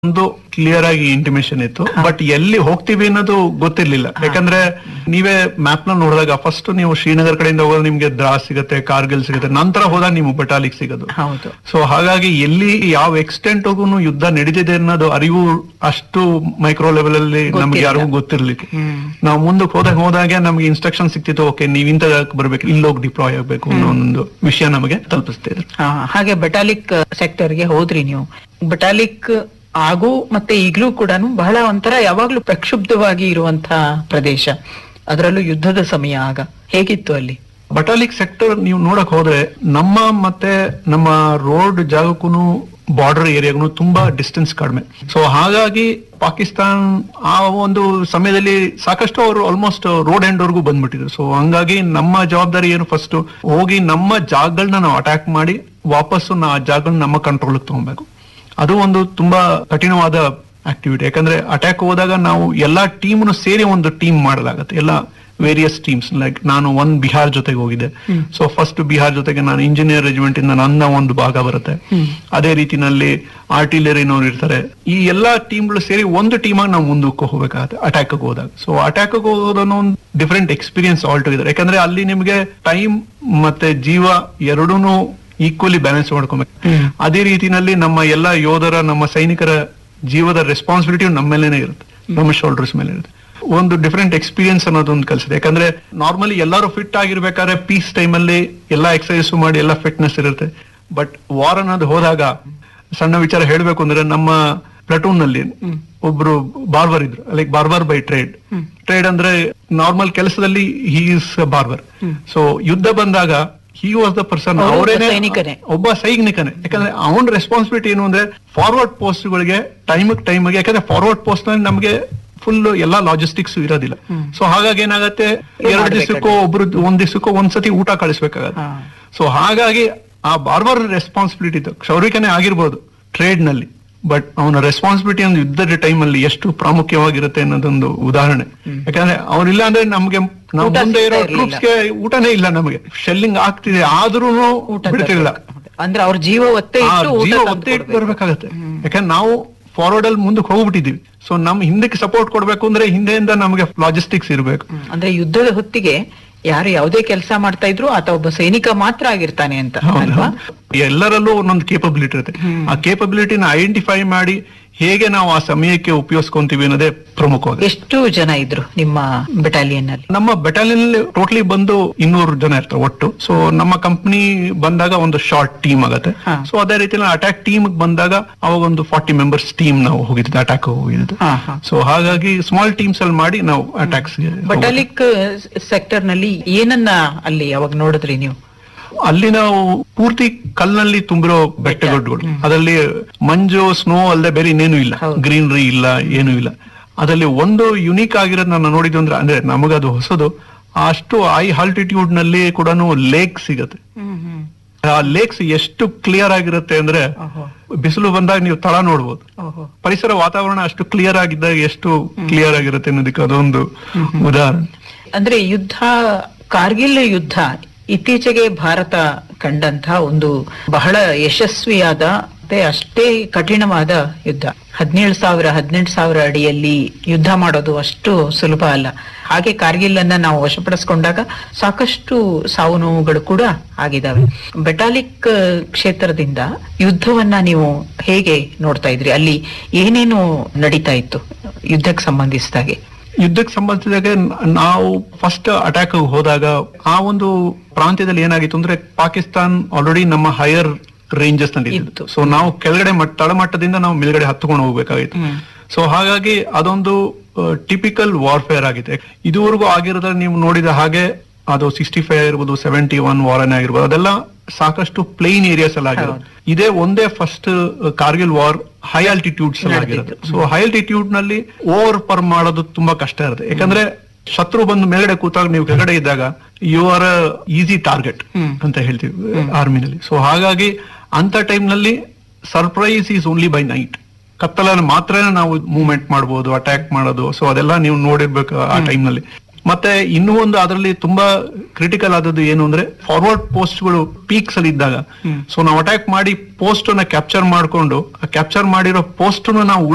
ಒಂದು ಕ್ಲಿಯರ್ ಆಗಿ ಇಂಟಿಮೇಶನ್ ಇತ್ತು ಬಟ್ ಎಲ್ಲಿ ಹೋಗ್ತೀವಿ ಅನ್ನೋದು ಗೊತ್ತಿರ್ಲಿಲ್ಲ ಯಾಕಂದ್ರೆ ನೀವೇ ಮ್ಯಾಪ್ ನ ನೋಡಿದಾಗ ಫಸ್ಟ್ ನೀವು ಶ್ರೀನಗರ್ ಕಡೆಯಿಂದ ಹೋಗೋದು ನಿಮ್ಗೆ ದ್ರಾಸ್ ಸಿಗುತ್ತೆ ಕಾರ್ಗಿಲ್ ಸಿಗುತ್ತೆ ನಂತರ ಹೋದಾಗ ನೀವು ಬಟಾಲಿಕ್ ಸಿಗೋದು ಹೌದು ಸೊ ಹಾಗಾಗಿ ಎಲ್ಲಿ ಯಾವ ಎಕ್ಸ್ಟೆಂಟ್ ಯುದ್ಧ ನಡೀತಿದೆ ಅನ್ನೋದು ಅರಿವು ಅಷ್ಟು ಮೈಕ್ರೋ ಲೆವೆಲ್ ಅಲ್ಲಿ ನಮ್ಗೆ ಯಾರಿಗೂ ಗೊತ್ತಿರ್ಲಿಕ್ಕೆ ನಾವು ಮುಂದಕ್ಕೆ ಹೋದಾಗ ಹೋದಾಗೆ ನಮ್ಗೆ ಇನ್ಸ್ಟ್ರಕ್ಷನ್ ಸಿಕ್ತಿತ್ತು ಓಕೆ ನೀವ್ ಇಂಥ ಜಾಗಕ್ಕೆ ಬರ್ಬೇಕು ಇಲ್ಲಿ ಹೋಗಿ ಡಿಪ್ಲಾಯ್ ಆಗ್ಬೇಕು ಅನ್ನೋ ಒಂದು ವಿಷಯ ನಮಗೆ ತಲುಪಿಸ್ತಿದ್ರು ಹಾ, ಹಾಗೆ ಬಟಾಲಿಕ್ ಸೆಕ್ಟರ್ಗೆ ಹೋದ್ರಿ ನೀವು ಬಟಾಲಿಕ್ ಆಗು ಮತ್ತೆ ಈಗ್ಲೂ ಕೂಡ ಬಹಳ ಒಂಥರ ಯಾವಾಗ್ಲೂ ಪ್ರಕ್ಷುಬ್ಧವಾಗಿ ಇರುವಂತ ಪ್ರದೇಶ ಅದರಲ್ಲೂ ಯುದ್ಧದ ಸಮಯ ಆಗ ಹೇಗಿತ್ತು ಅಲ್ಲಿ ಬಟಾಲಿಕ್ ಸೆಕ್ಟರ್ ನೀವು ನೋಡಕ್ ಹೋದ್ರೆ ನಮ್ಮ ಮತ್ತೆ ನಮ್ಮ ರೋಡ್ ಜಾಗಕ್ಕೂ ಬಾರ್ಡರ್ ಏರಿಯಾಗೂ ತುಂಬಾ ಡಿಸ್ಟೆನ್ಸ್ ಕಡಿಮೆ ಸೊ ಹಾಗಾಗಿ ಪಾಕಿಸ್ತಾನ್ ಆ ಒಂದು ಸಮಯದಲ್ಲಿ ಸಾಕಷ್ಟು ಅವರು ಆಲ್ಮೋಸ್ಟ್ ರೋಡ್ ಎಂಡ್ ವರ್ಗೂ ಬಂದ್ಬಿಟ್ಟಿದ್ರು ಸೊ ಹಂಗಾಗಿ ನಮ್ಮ ಜವಾಬ್ದಾರಿ ಏನು ಫಸ್ಟ್ ಹೋಗಿ ನಮ್ಮ ಜಾಗಗಳನ್ನ ನಾವು ಅಟ್ಯಾಕ್ ಮಾಡಿ ವಾಪಸ್ಸು ನಾ ಆ ಜಾಗಗಳನ್ನ ನಮ್ಮ ಕಂಟ್ರೋಲ್ ತಗೊಬೇಕು ಅದು ಒಂದು ತುಂಬಾ ಕಠಿಣವಾದ ಆಕ್ಟಿವಿಟಿ ಯಾಕಂದ್ರೆ ಅಟ್ಯಾಕ್ ಹೋದಾಗ ನಾವು ಎಲ್ಲಾ ಟೀಮ್ನು ಸೇರಿ ಒಂದು ಟೀಮ್ ಮಾಡಲಾಗತ್ತೆ ಎಲ್ಲ ವೇರಿಯಸ್ ಟೀಮ್ಸ್ ಲೈಕ್ ನಾನು ಒಂದ್ ಬಿಹಾರ್ ಜೊತೆಗೆ ಹೋಗಿದ್ದೆ ಸೊ ಫಸ್ಟ್ ಬಿಹಾರ್ ಜೊತೆಗೆ ನಾನು ಇಂಜಿನಿಯರ್ ರೆಜಿಮೆಂಟ್ ಇಂದ ನನ್ನ ಒಂದು ಭಾಗ ಬರುತ್ತೆ ಅದೇ ರೀತಿನಲ್ಲಿ ಆರ್ಟಿಲರಿನವ್ರು ಇರ್ತಾರೆ ಈ ಎಲ್ಲಾ ಟೀಮ್ಗಳು ಸೇರಿ ಒಂದು ಟೀಮ್ ಆಗಿ ನಾವು ಮುಂದಕ್ಕೆ ಹೋಗ್ಬೇಕಾಗತ್ತೆ ಅಟ್ಯಾಕ್ ಹೋದಾಗ ಸೊ ಅಟ್ಯಾಕ್ ಹೋಗೋದನ್ನು ಒಂದು ಡಿಫ್ರೆಂಟ್ ಎಕ್ಸ್ಪೀರಿಯನ್ಸ್ ಆಲ್ ಟುಗೆದರ್ ಯಾಕಂದ್ರೆ ಅಲ್ಲಿ ನಿಮಗೆ ಟೈಮ್ ಮತ್ತೆ ಜೀವ ಎರಡೂನು ಈಕ್ವಲಿ ಬ್ಯಾಲೆನ್ಸ್ ಮಾಡ್ಕೊಬೇಕು ಅದೇ ರೀತಿನಲ್ಲಿ ನಮ್ಮ ಎಲ್ಲ ಯೋಧರ ನಮ್ಮ ಸೈನಿಕರ ಜೀವದ ರೆಸ್ಪಾನ್ಸಿಬಿಲಿಟಿ ನಮ್ಮ ಮೇಲೇನೆ ಇರುತ್ತೆ ನಮ್ಮ ಶೋಲ್ಡರ್ಸ್ ಮೇಲೆ ಇರುತ್ತೆ ಒಂದು ಡಿಫ್ರೆಂಟ್ ಎಕ್ಸ್ಪೀರಿಯನ್ಸ್ ಅನ್ನೋದೊಂದು ಕಲಿಸಿದೆ ಯಾಕಂದ್ರೆ ನಾರ್ಮಲಿ ಎಲ್ಲರೂ ಫಿಟ್ ಆಗಿರ್ಬೇಕಾದ್ರೆ ಪೀಸ್ ಟೈಮ್ ಅಲ್ಲಿ ಎಲ್ಲಾ ಎಕ್ಸರ್ಸೈಸ್ ಮಾಡಿ ಎಲ್ಲ ಫಿಟ್ನೆಸ್ ಇರುತ್ತೆ ಬಟ್ ವಾರ್ ಅನ್ನೋದು ಹೋದಾಗ ಸಣ್ಣ ವಿಚಾರ ಹೇಳ್ಬೇಕು ಅಂದ್ರೆ ನಮ್ಮ ಪ್ಲಟೂನ್ ನಲ್ಲಿ ಒಬ್ರು ಬಾರ್ಬರ್ ಇದ್ರು like barber by trade trade ಅಂದ್ರೆ ನಾರ್ಮಲ್ ಕೆಲಸದಲ್ಲಿ ಹಿ ಇಸ್ ಬಾರ್ಬರ್ ಸೊ ಯುದ್ಧ ಬಂದಾಗ ಹಿ ವಾಸ್ ದ ಪರ್ಸನ್ ಅವ್ರು ಒಬ್ಬ ಅವರೇನೆ ಸೈನಿಕನೇ. ಒಬ್ಬ ಸೈನಿಕನೇ ಯಾಕಂದ್ರೆ ಅವನ ರೆಸ್ಪಾನ್ಸಿಬಿಲಿಟಿ ಏನು ಅಂದ್ರೆ ಫಾರ್ವರ್ಡ್ ಪೋಸ್ಟ್ ಗಳಿಗೆ ಟೈಮ್ ಟೈಮ್ ಯಾಕಂದ್ರೆ ಫಾರ್ವರ್ಡ್ ಪೋಸ್ಟ್ ನಲ್ಲಿ ನಮಗೆ ಫುಲ್ ಎಲ್ಲಾ ಲಾಜಿಸ್ಟಿಕ್ಸ್ ಇರೋದಿಲ್ಲ ಸೊ ಹಾಗಾಗಿ ಏನಾಗತ್ತೆ ಎರಡು ಮಾಡ್ಬೇಕಾಗುತ್ತೆ. ದಿವಸಕ್ಕೋ ಒಬ್ರು ಒಂದ್ ದಿವಸಕ್ಕೋ ಒಂದ್ಸತಿ ಊಟ ಕಳಿಸ್ಬೇಕಾಗತ್ತೆ ಹಾ. ಸೊ ಹಾಗಾಗಿ ಆ ಬಾರ್ಬರ್ ರೆಸ್ಪಾನ್ಸಿಬಿಲಿಟಿ ಇತ್ತು ಕ್ಷೌರಿಕನೇ ಆಗಿರ್ಬೋದು ಟ್ರೇಡ್ ನಲ್ಲಿ ಬಟ್ ಅವನ ರೆಸ್ಪಾನ್ಸಿಬಿಲಿಟಿ ಒಂದು ಯುದ್ಧದ ಟೈಮ್ ಅಲ್ಲಿ ಎಷ್ಟು ಪ್ರಾಮುಖ್ಯವಾಗಿರುತ್ತೆ ಅನ್ನೋದೊಂದು ಉದಾಹರಣೆ ಯಾಕಂದ್ರೆ ಅವ್ರಿಲ್ಲ ಅಂದ್ರೆ ನಮ್ಗೆ ನಾವು ಊಟ ಮುಂದೆ ಇರೋ ಸಿಗ್ತಾ ಇರ್ಲಿಲ್ಲ. ಟ್ರೂಪ್ಸ್ಗೆ ಊಟನೇ ಇಲ್ಲ ನಮಗೆ ಶೆಲ್ಲಿಂಗ್ ಆಗ್ತಿದೆ ಆದ್ರೂ ಊಟ ಬಿಡ್ತಿರ್ಲಿಲ್ಲ ತರ್ಬೇಕು. ಅಂದ್ರೆ ಅವ್ರ ಜೀವ ಒತ್ತೆ ಆ ಇಟ್ಟು ಊಟ ಜೀವ ತಂದು ಒತ್ತೆ ಇಟ್ಟು ಕೊಡ್ಬೇಕು. ಬರ್ಬೇಕಾಗತ್ತೆ ಯಾಕಂದ್ರೆ ನಾವು ಫಾರ್ವರ್ಡ್ ಅಲ್ಲಿ ಮುಂದಕ್ಕೆ ಹೋಗ್ಬಿಟ್ಟಿದೀವಿ ಸೊ ನಮ್ ಹಿಂದಕ್ಕೆ ಸಪೋರ್ಟ್ ಕೊಡ್ಬೇಕು ಅಂದ್ರೆ ಹಿಂದೆಯಿಂದ ನಮಗೆ ಲಾಜಿಸ್ಟಿಕ್ಸ್ ಇರಬೇಕು ಹ್ಮ್. ಅಂದ್ರೆ ಯುದ್ಧದ ಹೊತ್ತಿಗೆ ಯಾರು ಯಾವುದೇ ಕೆಲಸ ಮಾಡ್ತಾ ಇದ್ರು ಆತ ಒಬ್ಬ ಸೈನಿಕ ಮಾತ್ರ ಆಗಿರ್ತಾನೆ ಅಂತ ಅಲ್ವಾ ಎಲ್ಲರಲ್ಲೂ ಒಂದೊಂದು ಕೇಪಬಿಲಿಟಿ ಇರುತ್ತೆ ಆ ಕೇಪಬಿಲಿಟಿನ ಐಡೆಂಟಿಫೈ ಮಾಡಿ ಹೇಗೆ ನಾವು ಆ ಸಮಯಕ್ಕೆ ಉಪಯೋಗಿಸ್ಕೊಂತೀವಿ ಅನ್ನೋದೇ ಪ್ರಮುಖವಾಗಿದೆ ಎಷ್ಟು ಜನ ಇದ್ರು ನಿಮ್ಮ ಬೆಟಾಲಿಯನ್ ಅಲ್ಲಿ ನಮ್ಮ ಬೆಟಾಲಿಯನ್ ಟೋಟಲಿ ಬಂದು ಇನ್ನೂರು ಜನ ಇರ್ತಾರೆ ಒಟ್ಟು ಸೊ ನಮ್ಮ ಕಂಪನಿ ಬಂದಾಗ ಒಂದು ಶಾರ್ಟ್ ಟೀಮ್ ಆಗತ್ತೆ ಹಾ. ಸೊ ಅದೇ ರೀತಿ ಅಟ್ಯಾಕ್ ಟೀಮ್ ಬಂದಾಗ ಅವಾಗ ಒಂದು ಫಾರ್ಟಿ ಮೆಂಬರ್ಸ್ ಟೀಮ್ ನಾವು ಹೋಗಿದ್ದು ಅಟ್ಯಾಕ್ ಹೋಗಿದ್ದು ಹಾ, ಹಾ. ಸೊ ಹಾಗಾಗಿ ಸ್ಮಾಲ್ ಟೀಮ್ಸ್ ಅಲ್ಲಿ ಮಾಡಿ ನಾವು ಅಟ್ಯಾಕ್ಸ್ ಬಟಾಲಿಕ್ ಸೆಕ್ಟರ್ ನಲ್ಲಿ ಏನನ್ನ ಅಲ್ಲಿ ಅವಾಗ ನೋಡಿದ್ರಿ ನೀವು ಅಲ್ಲಿ ನಾವು ಪೂರ್ತಿ ಕಲ್ಲಿನಲ್ಲಿ ತುಂಬಿರೋ ಬೆಟ್ಟಗುಡ್ಡಗಳು ಅದರಲ್ಲಿ ಮಂಜು ಸ್ನೋ ಅಲ್ಲದೆ ಬೇರೆ ಇನ್ನೇನು ಇಲ್ಲ ಹೌದು. ಗ್ರೀನರಿ ಇಲ್ಲ ಏನೂ ಇಲ್ಲ ಅದರಲ್ಲಿ ಒಂದು ಯುನೀಕ್ ಆಗಿರೋದು ನಾನು ನೋಡಿದ್ದು ಅಂದ್ರೆ ಅಂದ್ರೆ ನಮಗದು ಹೊಸದು ಅಷ್ಟು ಹೈ ಆಲ್ಟಿಟ್ಯೂಡ್ ನಲ್ಲಿ ಕೂಡ ಲೇಕ್ ಸಿಗತ್ತೆ ಆ ಲೇಕ್ಸ್ ಎಷ್ಟು ಕ್ಲಿಯರ್ ಆಗಿರುತ್ತೆ ಅಂದ್ರೆ ಓಹೋ. ಬಿಸಿಲು ಬಂದಾಗ ನೀವು ತಳ ನೋಡ್ಬೋದು ಓಹೋ. ಪರಿಸರ ವಾತಾವರಣ ಅಷ್ಟು ಕ್ಲಿಯರ್ ಆಗಿದ್ದಾಗ ಎಷ್ಟು ಕ್ಲಿಯರ್ ಆಗಿರುತ್ತೆ ಅನ್ನೋದಕ್ಕೆ ಅದೊಂದು ಉದಾಹರಣೆ ಅಂದ್ರೆ ಯುದ್ಧ ಕಾರ್ಗಿಲ್ ಯುದ್ಧ ಇತ್ತೀಚೆಗೆ ಭಾರತ ಕಂಡಂತ ಒಂದು ಬಹಳ ಯಶಸ್ವಿಯಾದ ಮತ್ತೆ ಅಷ್ಟೇ ಕಠಿಣವಾದ ಯುದ್ಧ ಹದಿನೇಳು ಸಾವಿರ ಹದಿನೆಂಟು ಸಾವಿರ ಅಡಿಯಲ್ಲಿ ಯುದ್ಧ ಮಾಡೋದು ಅಷ್ಟು ಸುಲಭ ಅಲ್ಲ ಹಾಗೆ ಕಾರ್ಗಿಲ್ ಅನ್ನ ನಾವು ವಶಪಡಿಸಿಕೊಂಡಾಗ ಸಾಕಷ್ಟು ಸಾವು ನೋವುಗಳು ಕೂಡ ಆಗಿದಾವೆ ಬೆಟಾಲಿಕ್ ಕ್ಷೇತ್ರದಿಂದ ಯುದ್ಧವನ್ನ ನೀವು ಹೇಗೆ ನೋಡ್ತಾ ಇದ್ರಿ ಅಲ್ಲಿ ಏನೇನು ನಡೀತಾ ಇತ್ತು ಯುದ್ಧಕ್ಕೆ ಸಂಬಂಧಿಸಿದಾಗೆ ಯುದ್ಧಕ್ಕೆ ಸಂಬಂಧಿಸಿದಾಗ ನಾವು ಫಸ್ಟ್ ಅಟ್ಯಾಕ್ ಹೋದಾಗ ಆ ಒಂದು ಪ್ರಾಂತ್ಯದಲ್ಲಿ ಏನಾಗಿತ್ತು ಅಂದ್ರೆ ಪಾಕಿಸ್ತಾನ್ ಆಲ್ರೆಡಿ ನಮ್ಮ ಹೈಯರ್ ರೇಂಜಸ್ ನಲ್ಲಿ ಇತ್ತು. ಇತ್ತು ಸೊ ನಾವು ಕೆಳಗಡೆ ಮಟ್ಟ ತಳಮಟ್ಟದಿಂದ ನಾವು ಮೇಲ್ಗಡೆ ಹತ್ಕೊಂಡು ಹೋಗ್ಬೇಕಾಗಿತ್ತು ಸೊ ಹಾಗಾಗಿ ಅದೊಂದು ಟಿಪಿಕಲ್ ವಾರ್ಫೇರ್ ಆಗಿದೆ ಇದುವರೆಗೂ ಆಗಿರೋದ್ರಲ್ಲಿ ನೀವು ನೋಡಿದ ಹಾಗೆ ಅದು ಸಿಕ್ಸ್ಟಿ ಫೈವ್ ಆಗಿರ್ಬೋದು ಸೆವೆಂಟಿ ಒನ್ ವಾರನೇ ಆಗಿರ್ಬೋದು ಅದೆಲ್ಲ ಸಾಕಷ್ಟು ಪ್ಲೇನ್ ಏರಿಯಾಸ್ ಅಲ್ಲಿ ಆಗಿರೋದು ಇದೇ ಒಂದೇ first Kargil war high altitudes ಅಲ್ಲಿ ಆಗಿರೋದು ಸೊ ಹೈ ಆಲ್ಟಿಟ್ಯೂಡ್ ನಲ್ಲಿ ಓವರ್ ಪರ್ ಮಾಡೋದು ತುಂಬಾ ಕಷ್ಟ ಇರುತ್ತೆ ಯಾಕಂದ್ರೆ ಶತ್ರು ಬಂದು ಮೇಲ್ಗಡೆ ಕೂತಾಗ ನೀವು ಕೆಳಗಡೆ ಇದ್ದಾಗ ಯು ಆರ್ ಈಸಿ ಟಾರ್ಗೆಟ್ ಅಂತ ಹೇಳ್ತೀವಿ ಆರ್ಮಿನಲ್ಲಿ ಸೊ ಹಾಗಾಗಿ ಅಂತ ಟೈಮ್ ನಲ್ಲಿ surprise is only by night ಕತ್ತಲಲ್ಲಿ ಮಾತ್ರ ನಾವು ಮೂವ್ಮೆಂಟ್ ಮಾಡಬಹುದು ಅಟ್ಯಾಕ್ ಮಾಡೋದು ಸೊ ಅದೆಲ್ಲ ನೀವು ನೋಡಿರ್ಬೇಕು ಆ ಟೈಮ್ ನಲ್ಲಿ ಮತ್ತೆ ಇನ್ನೂ ಒಂದು ಅದರಲ್ಲಿ ತುಂಬಾ ಕ್ರಿಟಿಕಲ್ ಆದದ್ದು ಏನು ಅಂದ್ರೆ ಫಾರ್ವರ್ಡ್ ಪೋಸ್ಟ್ಗಳು ಪೀಕ್ಸ್ ಅಲ್ಲಿ ಇದ್ದಾಗ ಸೊ ನಾವು ಅಟ್ಯಾಕ್ ಮಾಡಿ ಪೋಸ್ಟ್ ಅನ್ನ ಕ್ಯಾಪ್ಚರ್ ಮಾಡ್ಕೊಂಡು ಕ್ಯಾಪ್ಚರ್ ಮಾಡಿರೋ ಪೋಸ್ಟ್ ನಾವು